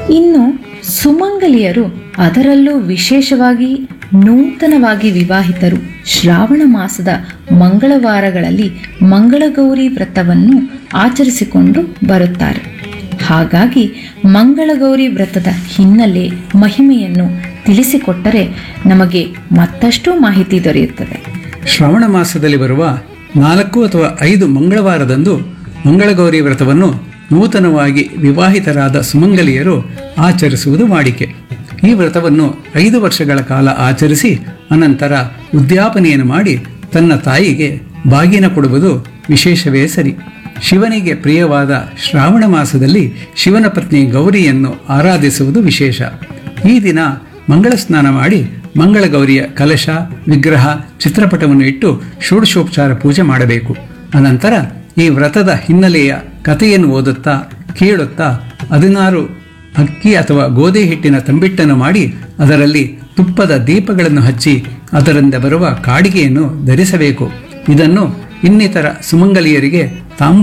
ಇನ್ನು ಸುಮಂಗಲಿಯರು ಅದರಲ್ಲೂ ವಿಶೇಷವಾಗಿ ನೂತನವಾಗಿ ವಿವಾಹಿತರು ಶ್ರಾವಣ ಮಾಸದ ಮಂಗಳವಾರಗಳಲ್ಲಿ ಮಂಗಳಗೌರಿ ವ್ರತವನ್ನು ಆಚರಿಸಿಕೊಂಡು ಬರುತ್ತಾರೆ ಹಾಗಾಗಿ ಮಂಗಳಗೌರಿ ವ್ರತದ ಹಿನ್ನೆಲೆ ಮಹಿಮೆಯನ್ನು ತಿಳಿಸಿಕೊಟ್ಟರೆ ನಮಗೆ ಮತ್ತಷ್ಟು ಮಾಹಿತಿ ದೊರೆಯುತ್ತದೆ ಶ್ರಾವಣ ಮಾಸದಲ್ಲಿ ಬರುವ ನಾಲ್ಕು ಅಥವಾ ಐದು ಮಂಗಳವಾರದಂದು ಮಂಗಳಗೌರಿ ವ್ರತವನ್ನು ನೂತನವಾಗಿ ವಿವಾಹಿತರಾದ ಸುಮಂಗಲಿಯರು ಆಚರಿಸುವುದು ವಾಡಿಕೆ ಈ ವ್ರತವನ್ನು ಐದು ವರ್ಷಗಳ ಕಾಲ ಆಚರಿಸಿ ಅನಂತರ ಉದ್ಯಾಪನೆಯನ್ನು ಮಾಡಿ ತನ್ನ ತಾಯಿಗೆ ಬಾಗಿನ ಕೊಡುವುದು ವಿಶೇಷವೇ ಸರಿ ಶಿವನಿಗೆ ಪ್ರಿಯವಾದ ಶ್ರಾವಣ ಮಾಸದಲ್ಲಿ ಶಿವನ ಪತ್ನಿ ಗೌರಿಯನ್ನು ಆರಾಧಿಸುವುದು ವಿಶೇಷ ಈ ದಿನ ಮಂಗಳ ಸ್ನಾನ ಮಾಡಿ ಮಂಗಳಗೌರಿಯ ಕಲಶ ವಿಗ್ರಹ ಚಿತ್ರಪಟವನ್ನು ಇಟ್ಟು ಷೋಡಶೋಪಚಾರ ಪೂಜೆ ಮಾಡಬೇಕು ಅನಂತರ ಈ ವ್ರತದ ಹಿನ್ನೆಲೆಯ ಕಥೆಯನ್ನು ಓದುತ್ತಾ ಕೇಳುತ್ತಾ ಹದಿನಾರು ಅಕ್ಕಿ ಅಥವಾ ಗೋಧಿ ಹಿಟ್ಟಿನ ತಂಬಿಟ್ಟನ್ನು ಮಾಡಿ ಅದರಲ್ಲಿ ತುಪ್ಪದ ದೀಪಗಳನ್ನು ಹಚ್ಚಿ ಅದರಿಂದ ಬರುವ ಕಾಡಿಗೆಯನ್ನು ಧರಿಸಬೇಕು ಇದನ್ನು ಇನ್ನಿತರ ಸುಮಂಗಲಿಯರಿಗೆ ತಾಂಬ